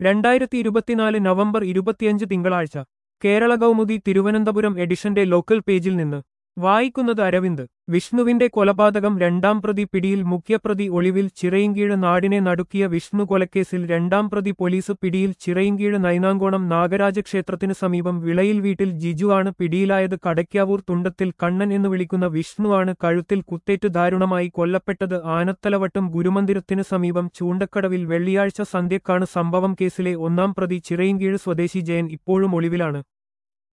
രണ്ടായിരത്തി ഇരുപത്തിനാല് നവംബർ ഇരുപത്തിയഞ്ച് തിങ്കളാഴ്ച കേരള കൗമുദി തിരുവനന്തപുരം എഡിഷന്റെ ലോക്കൽ പേജിൽ നിന്ന് വായിക്കുന്നത് അരവിന്ദ് വിഷ്ണുവിന്റെ കൊലപാതകം രണ്ടാം പ്രതി പിടിയിൽ മുഖ്യപ്രതി ഒളിവിൽ ചിറയിൻകീഴ് നാടിനെ നടുക്കിയ വിഷ്ണു കൊലക്കേസിൽ രണ്ടാം പ്രതി പോലീസ് പിടിയിൽ ചിറയിൻകീഴ് നൈനാങ്കോണം നാഗരാജ ക്ഷേത്രത്തിനു സമീപം വിളയിൽ വീട്ടിൽ ജിജു ആണ് പിടിയിലായത് കടയ്ക്കാവൂർ തുണ്ടത്തിൽ കണ്ണൻ എന്ന് വിളിക്കുന്ന വിഷ്ണുവാണ് കഴുത്തിൽ കുത്തേറ്റ് ദാരുണമായി കൊല്ലപ്പെട്ടത് ആനത്തലവട്ടം ഗുരുമന്ദിരത്തിനു സമീപം ചൂണ്ടക്കടവിൽ വെള്ളിയാഴ്ച സന്ധ്യക്കാണ് സംഭവം കേസിലെ ഒന്നാം പ്രതി ചിറയിൻകീഴ് സ്വദേശി ജയൻ ഇപ്പോഴും ഒളിവിലാണ്